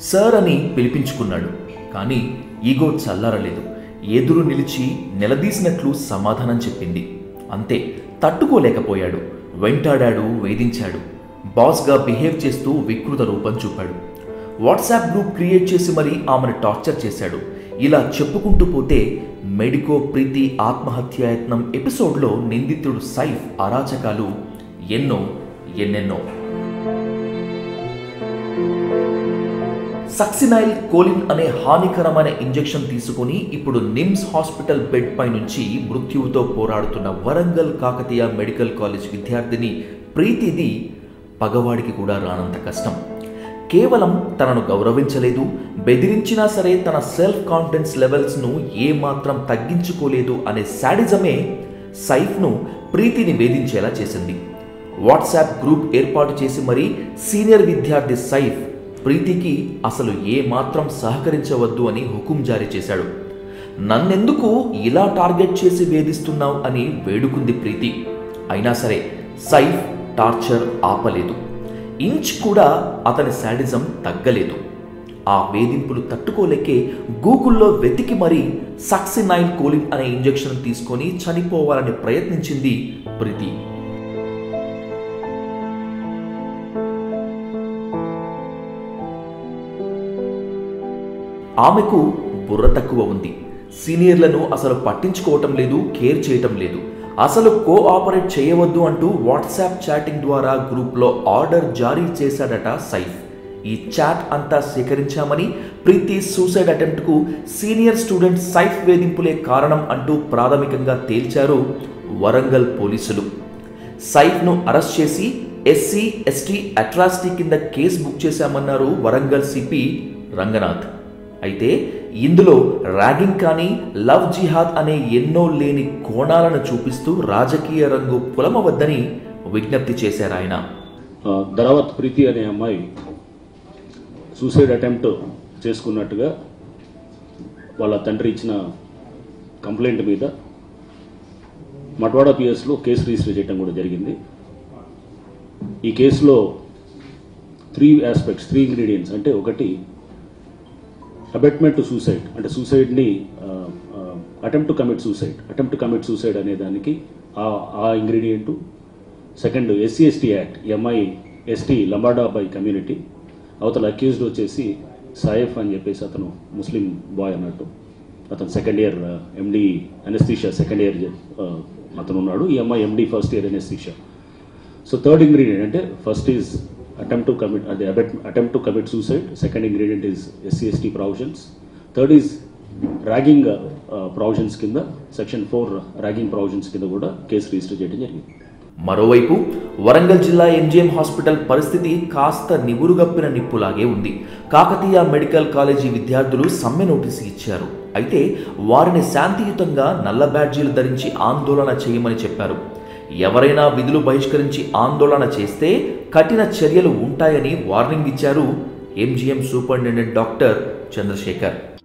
sir అని పిలిపించుకున్నాడు కానీ ego చల్లారలేదు ఎదురు నిలిచి నిలదీసినట్లు సమాధానం చెప్పింది అంతే తట్టుకోలేకపోయాడు వెంటాడాడు వేధించాడు బాస్గా బిహేవ్ చేస్తూ వికృత రూపం చూపాడు వాట్సాప్ గ్రూప్ క్రియేట్ చేసి మరీ ఆమెను టార్చర్ చేశాడు ఇలా చెప్పుకుంటూ పోతే మెడికో ప్రీతి ఆత్మహత్యాయత్నం ఎపిసోడ్లో నిందితుడు సైఫ్ అరాచకాలు ఎన్నో ఎన్నెన్నో సక్సినైల్ కోలిన్ అనే హానికరమైన ఇంజెక్షన్ తీసుకుని ఇప్పుడు నిమ్స్ హాస్పిటల్ బెడ్ పై నుంచి మృత్యువుతో పోరాడుతున్న వరంగల్ కాకతీయ మెడికల్ కాలేజ్ విద్యార్థిని ప్రీతిది పగవాడికి కూడా రానంత కష్టం కేవలం తనను గౌరవించలేదు బెదిరించినా సరే తన సెల్ఫ్ కాన్ఫిడెన్స్ లెవెల్స్ను ఏమాత్రం తగ్గించుకోలేదు అనే శాడిజమే సైఫ్ను ప్రీతిని వేధించేలా చేసింది వాట్సాప్ గ్రూప్ ఏర్పాటు చేసి మరీ సీనియర్ విద్యార్థి సైఫ్ ప్రీతికి అసలు ఏ మాత్రం సహకరించవద్దు అని హుకుం జారీ చేశాడు నన్నెందుకు ఇలా టార్గెట్ చేసి వేధిస్తున్నావు అని వేడుకుంది ప్రీతి అయినా సరే సైఫ్ టార్చర్ ఆపలేదు ఇంచ్ కూడా అతని శాడిజం తగ్గలేదు ఆ వేధింపులు తట్టుకోలేకే గూగుల్లో వెతికి మరీ సక్సినైల్ కోలిన్ అనే ఇంజెక్షన్ తీసుకొని చనిపోవాలని ప్రయత్నించింది ప్రీతి ఆమెకు బుర్ర తక్కువ ఉంది సీనియర్లను అసలు పట్టించుకోవటం లేదు కేర్ చేయటం లేదు అసలు కోఆపరేట్ చేయవద్దు అంటూ వాట్సాప్ చాటింగ్ ద్వారా గ్రూప్లో ఆర్డర్ జారీ చేశాడట సైఫ్ ఈ చాట్ అంతా సేకరించామని ప్రీతి సూసైడ్ అటెంప్ట్కు సీనియర్ స్టూడెంట్ సైఫ్ వేధింపులే కారణం అంటూ ప్రాథమికంగా తేల్చారు వరంగల్ పోలీసులు సైఫ్ను అరెస్ట్ చేసి ఎస్సీ ఎస్టీ అట్రాసిటీ కింద కేసు బుక్ చేశామన్నారు వరంగల్ సిపి రంగనాథ్ అయితే ఇందులో ర్యాగింగ్ కానీ లవ్ జిహాద్ అనే ఎన్నో లేని కోణాలను చూపిస్తూ రాజకీయ రంగు పులమవద్దని విజ్ఞప్తి చేశారు ఆయన ఆ, ధరావత్ ప్రీతి అనే అమ్మాయి సూసైడ్ అటెంప్ట్ చేసుకున్నట్టుగా వాళ్ళ తండ్రి ఇచ్చిన కంప్లైంట్ మీద మట్వాడ పిఎస్లో కేసు రిజిస్టర్ చేయడం కూడా జరిగింది ఈ కేసులో త్రీ ఆస్పెక్ట్స్ త్రీ ఇంగ్రీడియంట్స్ అంటే ఒకటి అబెట్మెంట్ టు సూసైడ్ అంటే సూసైడ్ని attempt to commit suicide attempt to commit suicide అనే దానికి ఆ ఆ ingredient second SC ST act ఎంఐ ఎస్టీ లంబాడా బై కమ్యూనిటీ అవతల అక్యూజ్డ్ వచ్చేసి సాయఫ్ అని చెప్పేసి అతను ముస్లిం బాయ్ అన్నట్టు అతను second year MD anaesthesia second year అతను ఉన్నాడు ఈ అమ్మాయి MD first year anaesthesia so third ingredient అంటే first is attempt to commit అదే attempt to commit suicide second ingredient is SC ST provisions third is ragging provisions కింద section four ragging provisions కింద కూడా case register చేయడం జరిగింది మరోవైపు వరంగల్ జిల్లా MGM hospital పరిస్థితి కాస్త నివురుగప్పిన నిప్పులాగే ఉంది కాకతీయ మెడికల్ కాలేజీ విద్యార్థులు సమ్మె నోటీసు ఇచ్చారు అయితే వారిని శాంతియుతంగా నల్ల బ్యాడ్జీలు ధరించి ఆందోళన చేయమని చెప్పారు ఎవరైనా విధులు బహిష్కరించి ఆందోళన చేస్తే కఠిన చర్యలు ఉంటాయని వార్నింగ్ ఇచ్చారు ఎంజిఎం సూపరింటెండెంట్ డాక్టర్ చంద్రశేఖర్